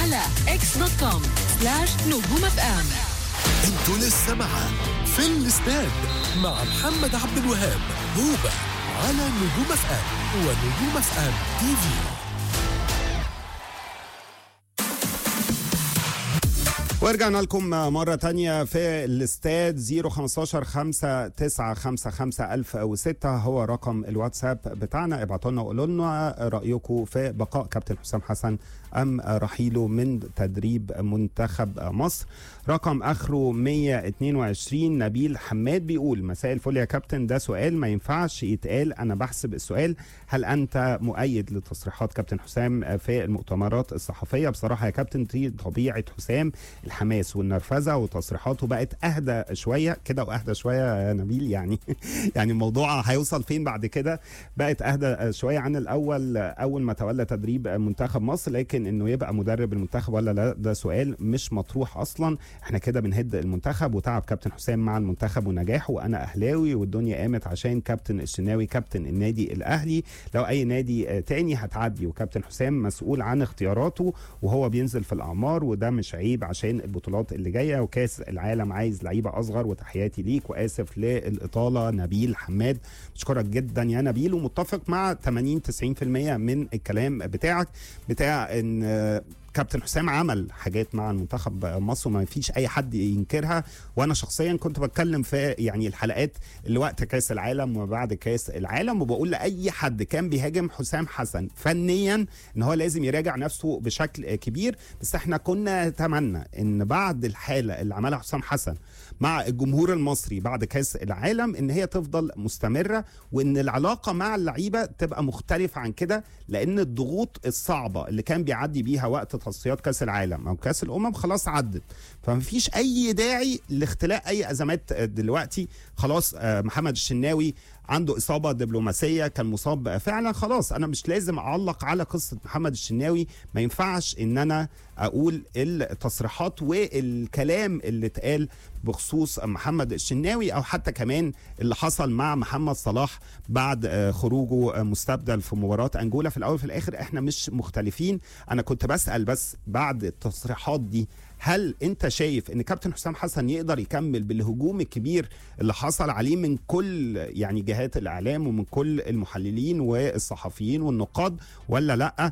على اكس دوت كوم سلاش نجوم اف ام انتوا لسه مع في الاستاد مع محمد عبد الوهاب هوبا على نجوم اف ام ونجوم اف ام تي في ورجعنا لكم مرة تانية في الاستاد 015 5 9 5 5 1006 هو رقم الواتساب بتاعنا ابعتوا لنا وقولوا لنا رأيكم في بقاء كابتن حسام حسن أم رحيله من تدريب منتخب مصر رقم آخره 122 نبيل حماد بيقول مساء الفل يا كابتن ده سؤال ما ينفعش يتقال أنا بحسب السؤال هل أنت مؤيد لتصريحات كابتن حسام في المؤتمرات الصحفية بصراحة يا كابتن دي طبيعة حسام الحماس والنرفزه وتصريحاته بقت اهدى شويه كده واهدى شويه يا نبيل يعني يعني الموضوع هيوصل فين بعد كده بقت اهدى شويه عن الاول اول ما تولى تدريب منتخب مصر لكن انه يبقى مدرب المنتخب ولا لا ده سؤال مش مطروح اصلا احنا كده بنهد المنتخب وتعب كابتن حسام مع المنتخب ونجاحه وانا اهلاوي والدنيا قامت عشان كابتن الشناوي كابتن النادي الاهلي لو اي نادي تاني هتعدي وكابتن حسام مسؤول عن اختياراته وهو بينزل في الاعمار وده مش عيب عشان البطولات اللي جايه وكاس العالم عايز لعيبه اصغر وتحياتي ليك واسف للاطاله نبيل حماد بشكرك جدا يا نبيل ومتفق مع 80 90% من الكلام بتاعك بتاع ان كابتن حسام عمل حاجات مع المنتخب مصر وما فيش اي حد ينكرها وانا شخصيا كنت بتكلم في يعني الحلقات اللي وقت كاس العالم وبعد كاس العالم وبقول لاي حد كان بيهاجم حسام حسن فنيا ان هو لازم يراجع نفسه بشكل كبير بس احنا كنا نتمنى ان بعد الحاله اللي عملها حسام حسن مع الجمهور المصري بعد كاس العالم ان هي تفضل مستمره وان العلاقه مع اللعيبه تبقى مختلفه عن كده لان الضغوط الصعبه اللي كان بيعدي بيها وقت تصفيات كاس العالم او كاس الامم خلاص عدت فمفيش اي داعي لاختلاق اي ازمات دلوقتي خلاص محمد الشناوي عنده اصابه دبلوماسيه كان مصاب فعلا خلاص انا مش لازم اعلق على قصه محمد الشناوي ما ينفعش ان انا اقول التصريحات والكلام اللي اتقال بخصوص محمد الشناوي او حتى كمان اللي حصل مع محمد صلاح بعد خروجه مستبدل في مباراه انجولا في الاول في الاخر احنا مش مختلفين انا كنت بسال بس بعد التصريحات دي هل انت شايف ان كابتن حسام حسن يقدر يكمل بالهجوم الكبير اللي حصل عليه من كل يعني جهات الاعلام ومن كل المحللين والصحفيين والنقاد ولا لا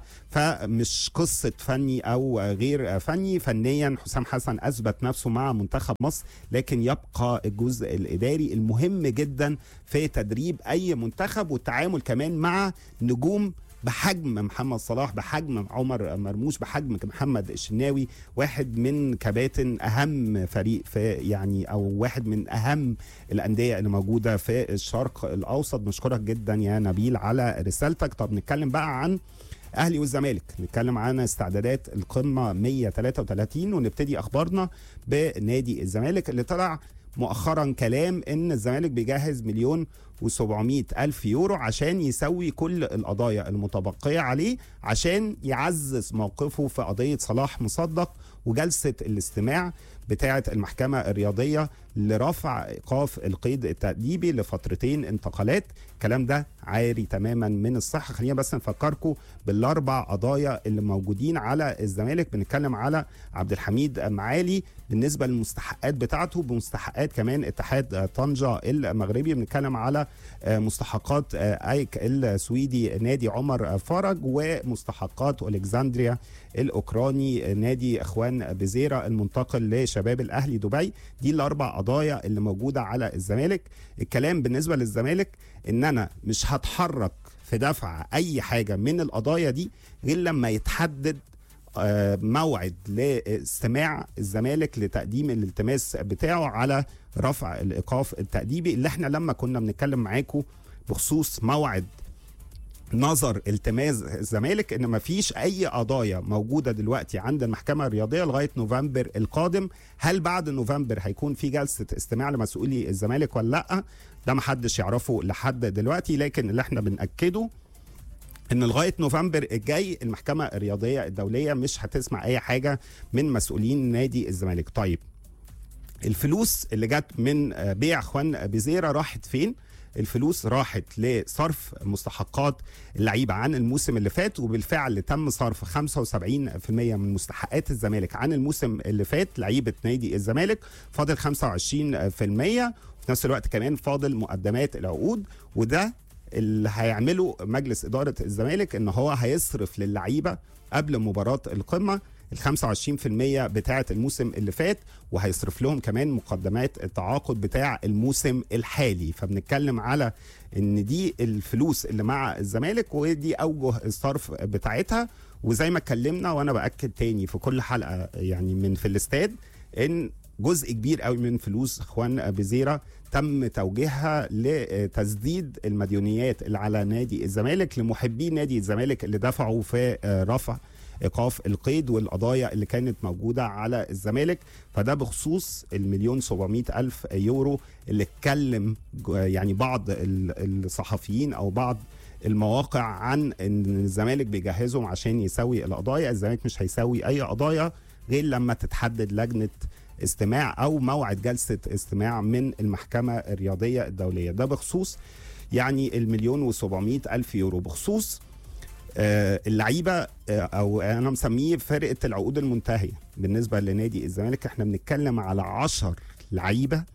فمش قصه فني او غير فني فنيا حسام حسن اثبت نفسه مع منتخب مصر لكن يبقى الجزء الاداري المهم جدا في تدريب اي منتخب والتعامل كمان مع نجوم بحجم محمد صلاح بحجم عمر مرموش بحجم محمد الشناوي واحد من كباتن اهم فريق في يعني او واحد من اهم الانديه اللي موجوده في الشرق الاوسط بشكرك جدا يا نبيل على رسالتك طب نتكلم بقى عن اهلي والزمالك نتكلم عن استعدادات القمه 133 ونبتدي اخبارنا بنادي الزمالك اللي طلع مؤخرا كلام ان الزمالك بيجهز مليون و700 ألف يورو عشان يسوي كل القضايا المتبقية عليه عشان يعزز موقفه في قضية صلاح مصدق وجلسة الاستماع بتاعة المحكمة الرياضية لرفع إيقاف القيد التأديبي لفترتين انتقالات الكلام ده عاري تماما من الصحة خلينا بس نفكركم بالأربع قضايا اللي موجودين على الزمالك بنتكلم على عبد الحميد معالي بالنسبة للمستحقات بتاعته بمستحقات كمان اتحاد طنجة المغربي بنتكلم على مستحقات ايك السويدي نادي عمر فرج ومستحقات الكسندريا الاوكراني نادي اخوان بزيره المنتقل لشباب الاهلي دبي دي الاربع قضايا اللي موجوده على الزمالك الكلام بالنسبه للزمالك ان انا مش هتحرك في دفع اي حاجه من القضايا دي غير لما يتحدد موعد لاستماع الزمالك لتقديم الالتماس بتاعه على رفع الايقاف التاديبي اللي احنا لما كنا بنتكلم معاكم بخصوص موعد نظر التماس الزمالك ان مفيش اي قضايا موجوده دلوقتي عند المحكمه الرياضيه لغايه نوفمبر القادم هل بعد نوفمبر هيكون في جلسه استماع لمسؤولي الزمالك ولا لا ده محدش يعرفه لحد دلوقتي لكن اللي احنا بناكده ان لغايه نوفمبر الجاي المحكمه الرياضيه الدوليه مش هتسمع اي حاجه من مسؤولين نادي الزمالك طيب الفلوس اللي جت من بيع اخوان بزيره راحت فين الفلوس راحت لصرف مستحقات اللعيبه عن الموسم اللي فات وبالفعل تم صرف 75% من مستحقات الزمالك عن الموسم اللي فات لعيبه نادي الزمالك فاضل 25% وفي نفس الوقت كمان فاضل مقدمات العقود وده اللي هيعمله مجلس اداره الزمالك ان هو هيصرف للعيبه قبل مباراه القمه ال 25% بتاعه الموسم اللي فات وهيصرف لهم كمان مقدمات التعاقد بتاع الموسم الحالي فبنتكلم على ان دي الفلوس اللي مع الزمالك ودي اوجه الصرف بتاعتها وزي ما اتكلمنا وانا باكد تاني في كل حلقه يعني من في الاستاد ان جزء كبير قوي من فلوس اخوان بزيرة تم توجيهها لتسديد المديونيات اللي على نادي الزمالك لمحبي نادي الزمالك اللي دفعوا في رفع ايقاف القيد والقضايا اللي كانت موجوده على الزمالك فده بخصوص المليون 700 الف يورو اللي اتكلم يعني بعض الصحفيين او بعض المواقع عن ان الزمالك بيجهزهم عشان يسوي القضايا الزمالك مش هيسوي اي قضايا غير لما تتحدد لجنه استماع او موعد جلسه استماع من المحكمه الرياضيه الدوليه ده بخصوص يعني المليون و700 الف يورو بخصوص آه اللعيبه آه او انا مسميه فرقه العقود المنتهيه بالنسبه لنادي الزمالك احنا بنتكلم على 10 لعيبه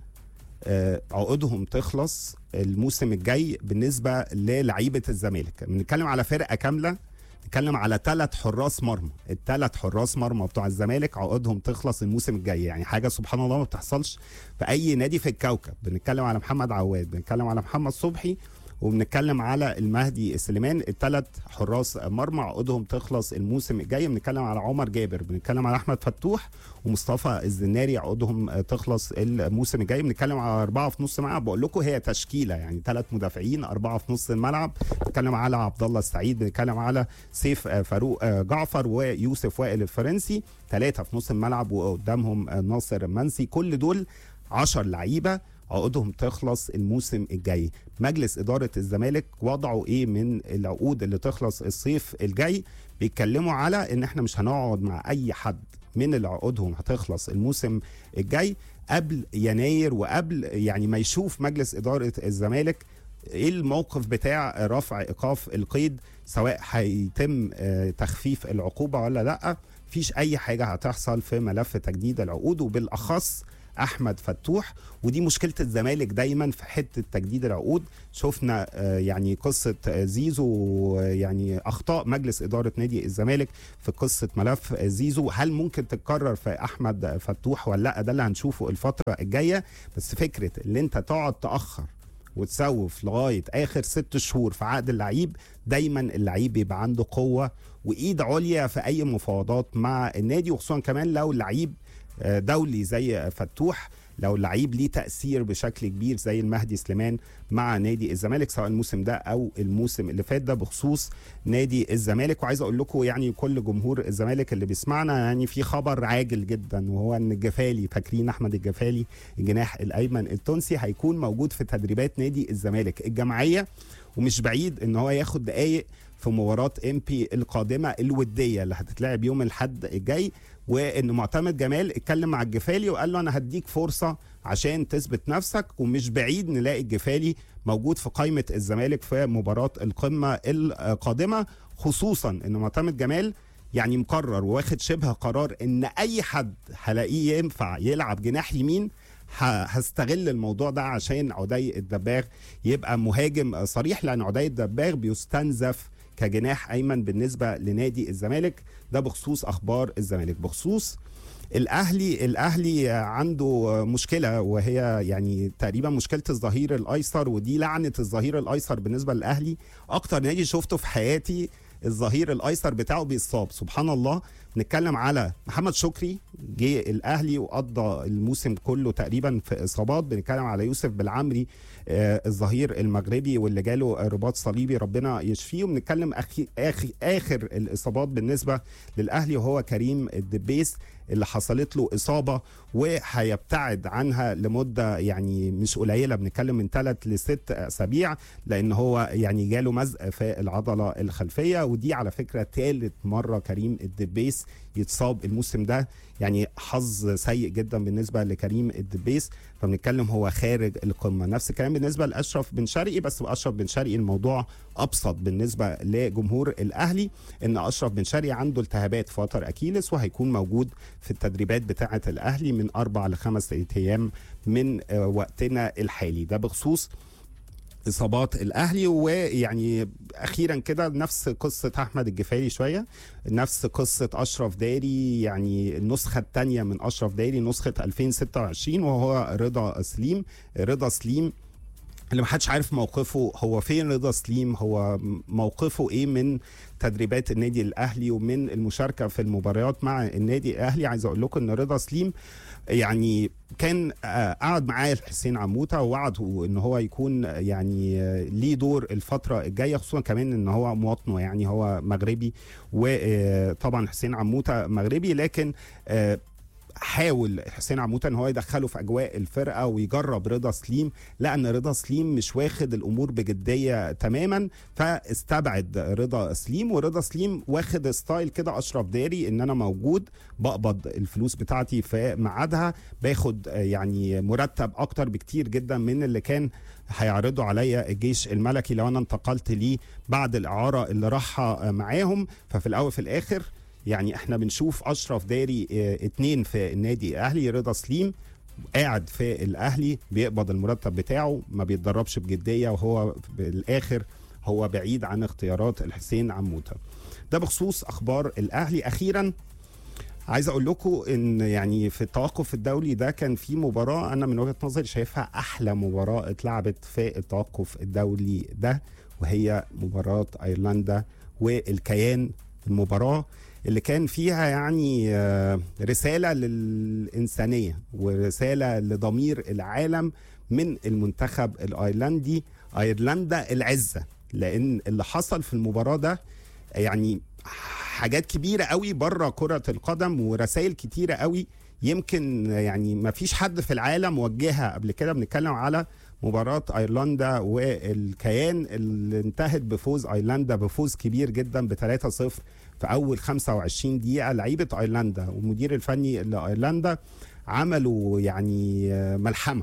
آه عقودهم تخلص الموسم الجاي بالنسبه للعيبه الزمالك بنتكلم على فرقه كامله نتكلم على ثلاث حراس مرمى الثلاث حراس مرمى بتوع الزمالك عقودهم تخلص الموسم الجاي يعني حاجه سبحان الله ما بتحصلش في اي نادي في الكوكب بنتكلم على محمد عواد بنتكلم على محمد صبحي وبنتكلم على المهدي سليمان الثلاث حراس مرمى عقودهم تخلص الموسم الجاي بنتكلم على عمر جابر بنتكلم على احمد فتوح ومصطفى الزناري عقودهم تخلص الموسم الجاي بنتكلم على اربعه في نص الملعب بقول لكم هي تشكيله يعني ثلاث مدافعين اربعه في نص الملعب بنتكلم على عبد الله السعيد بنتكلم على سيف فاروق جعفر ويوسف وائل الفرنسي ثلاثه في نص الملعب وقدامهم ناصر منسي كل دول 10 لعيبه عقودهم تخلص الموسم الجاي مجلس إدارة الزمالك وضعوا إيه من العقود اللي تخلص الصيف الجاي بيتكلموا على إن إحنا مش هنقعد مع أي حد من اللي عقودهم هتخلص الموسم الجاي قبل يناير وقبل يعني ما يشوف مجلس إدارة الزمالك ايه الموقف بتاع رفع ايقاف القيد سواء هيتم تخفيف العقوبه ولا لا مفيش اي حاجه هتحصل في ملف تجديد العقود وبالاخص احمد فتوح ودي مشكله الزمالك دايما في حته تجديد العقود شفنا يعني قصه زيزو يعني اخطاء مجلس اداره نادي الزمالك في قصه ملف زيزو هل ممكن تتكرر في احمد فتوح ولا لا ده اللي هنشوفه الفتره الجايه بس فكره اللي انت تقعد تاخر وتسوف لغايه اخر ست شهور في عقد اللعيب دايما اللعيب بيبقى عنده قوه وايد عليا في اي مفاوضات مع النادي وخصوصا كمان لو اللعيب دولي زي فتوح لو اللعيب ليه تاثير بشكل كبير زي المهدي سليمان مع نادي الزمالك سواء الموسم ده او الموسم اللي فات ده بخصوص نادي الزمالك وعايز اقول لكم يعني كل جمهور الزمالك اللي بيسمعنا يعني في خبر عاجل جدا وهو ان الجفالي فاكرين احمد الجفالي الجناح الايمن التونسي هيكون موجود في تدريبات نادي الزمالك الجماعيه ومش بعيد ان هو ياخد دقائق في مباراه ام بي القادمه الوديه اللي هتتلعب يوم الاحد الجاي وان معتمد جمال اتكلم مع الجفالي وقال له انا هديك فرصه عشان تثبت نفسك ومش بعيد نلاقي الجفالي موجود في قائمه الزمالك في مباراه القمه القادمه خصوصا ان معتمد جمال يعني مقرر واخد شبه قرار ان اي حد هلاقيه ينفع يلعب جناح يمين هستغل الموضوع ده عشان عدي الدباغ يبقى مهاجم صريح لان عدي الدباغ بيستنزف كجناح ايمن بالنسبه لنادي الزمالك ده بخصوص اخبار الزمالك بخصوص الاهلي الاهلي عنده مشكله وهي يعني تقريبا مشكله الظهير الايسر ودي لعنه الظهير الايسر بالنسبه للاهلي اكتر نادي شفته في حياتي الظهير الايسر بتاعه بيصاب سبحان الله نتكلم على محمد شكري جه الاهلي وقضى الموسم كله تقريبا في اصابات بنتكلم على يوسف بالعمري آه الظهير المغربي واللي جاله رباط صليبي ربنا يشفيه وبنتكلم أخي آخر, اخر الاصابات بالنسبه للاهلي وهو كريم الدبيس اللي حصلت له اصابه وهيبتعد عنها لمده يعني مش قليله بنتكلم من ثلاث لست اسابيع لان هو يعني جاله مزق في العضله الخلفيه ودي على فكره ثالث مره كريم الدبيس يتصاب الموسم ده يعني حظ سيء جدا بالنسبه لكريم الدبيس فبنتكلم هو خارج القمه نفس الكلام بالنسبه لاشرف بن شرقي بس اشرف بن شرقي الموضوع ابسط بالنسبه لجمهور الاهلي ان اشرف بن شرقي عنده التهابات في وتر اكيلس وهيكون موجود في التدريبات بتاعه الاهلي من اربع لخمس ايام من آه، وقتنا الحالي ده بخصوص اصابات الاهلي ويعني اخيرا كده نفس قصه احمد الجفاري شويه نفس قصه اشرف داري يعني النسخه الثانيه من اشرف داري نسخه 2026 وهو رضا سليم رضا سليم اللي محدش عارف موقفه هو فين رضا سليم هو موقفه ايه من تدريبات النادي الاهلي ومن المشاركه في المباريات مع النادي الاهلي عايز اقول لكم ان رضا سليم يعني كان آه، قعد معاه حسين عموته ووعده ان هو يكون يعني آه، ليه دور الفتره الجايه خصوصا كمان ان هو مواطنه يعني هو مغربي وطبعا حسين عموته مغربي لكن آه، حاول حسين عموته ان هو يدخله في اجواء الفرقه ويجرب رضا سليم لان رضا سليم مش واخد الامور بجديه تماما فاستبعد رضا سليم ورضا سليم واخد ستايل كده اشرف داري ان انا موجود بقبض الفلوس بتاعتي في ميعادها باخد آه، يعني مرتب اكتر بكتير جدا من اللي كان هيعرضوا عليا الجيش الملكي لو انا انتقلت ليه بعد الاعاره اللي راحها آه، معاهم ففي الاول في الاخر يعني احنا بنشوف اشرف داري اه اتنين في النادي الاهلي رضا سليم قاعد في الاهلي بيقبض المرتب بتاعه ما بيتدربش بجديه وهو بالاخر هو بعيد عن اختيارات الحسين عموته ده بخصوص اخبار الاهلي اخيرا عايز اقول لكم ان يعني في التوقف الدولي ده كان في مباراه انا من وجهه نظري شايفها احلى مباراه اتلعبت في التوقف الدولي ده وهي مباراه ايرلندا والكيان المباراه اللي كان فيها يعني آه، رساله للانسانيه ورساله لضمير العالم من المنتخب الايرلندي ايرلندا العزه لان اللي حصل في المباراه ده يعني حاجات كبيره قوي بره كره القدم ورسائل كتيره قوي يمكن يعني ما فيش حد في العالم وجهها قبل كده بنتكلم على مباراة ايرلندا والكيان اللي انتهت بفوز ايرلندا بفوز كبير جدا ب 3-0 في اول 25 دقيقة لعيبة ايرلندا والمدير الفني لايرلندا عملوا يعني ملحمة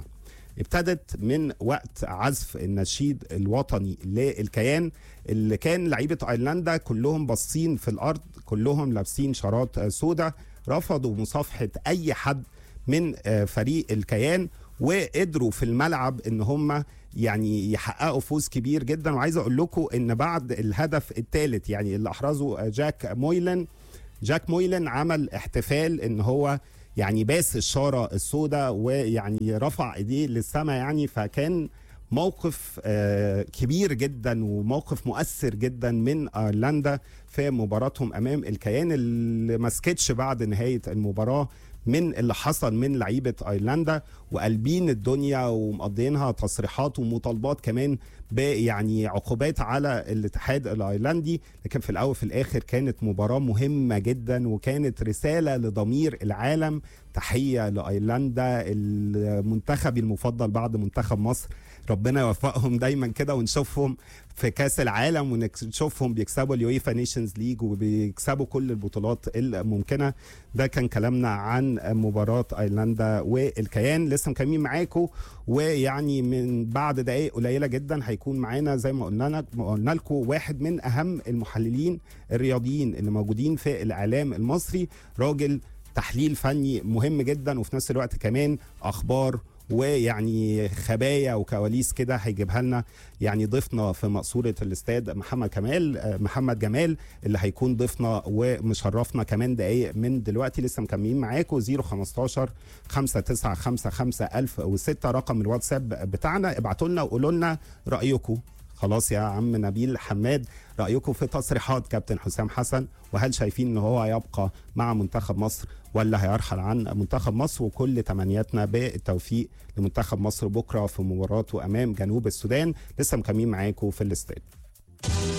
ابتدت من وقت عزف النشيد الوطني للكيان اللي كان لعيبه ايرلندا كلهم باصين في الارض كلهم لابسين شارات سودا رفضوا مصافحه اي حد من آه، فريق الكيان وقدروا في الملعب ان هم يعني يحققوا فوز كبير جدا وعايز اقول لكم ان بعد الهدف الثالث يعني اللي احرزه جاك مويلن جاك مويلن عمل احتفال ان هو يعني باس الشاره السوداء ويعني رفع ايديه للسماء يعني فكان موقف آه، كبير جدا وموقف مؤثر جدا من ايرلندا في مباراتهم امام الكيان اللي ما سكتش بعد نهايه المباراه من اللي حصل من لعيبه ايرلندا وقلبين الدنيا ومقضينها تصريحات ومطالبات كمان يعني عقوبات على الاتحاد الايرلندي لكن في الاول في الاخر كانت مباراه مهمه جدا وكانت رساله لضمير العالم تحيه لايرلندا المنتخب المفضل بعد منتخب مصر ربنا يوفقهم دايما كده ونشوفهم في كاس العالم ونشوفهم بيكسبوا اليويفا نيشنز ليج وبيكسبوا كل البطولات الممكنه ده كان كلامنا عن مباراه ايرلندا والكيان لسه مكملين معاكم ويعني من بعد دقائق قليله جدا هيكون معانا زي ما قلنا قلنا لكم واحد من اهم المحللين الرياضيين اللي موجودين في الاعلام المصري راجل تحليل فني مهم جدا وفي نفس الوقت كمان اخبار ويعني خبايا وكواليس كده هيجيبها لنا يعني ضيفنا في مقصوره الاستاد محمد كمال آه، محمد جمال اللي هيكون ضيفنا ومشرفنا كمان دقايق من دلوقتي لسه مكملين معاكم 015 5955 1006 رقم الواتساب بتاعنا ابعتوا لنا وقولوا لنا رايكم خلاص يا عم نبيل حماد رايكم في تصريحات كابتن حسام حسن وهل شايفين ان هو هيبقى مع منتخب مصر ولا هيرحل عن منتخب مصر وكل تمنياتنا بالتوفيق لمنتخب مصر بكره في مباراته امام جنوب السودان لسه مكملين معاكم في الاستاد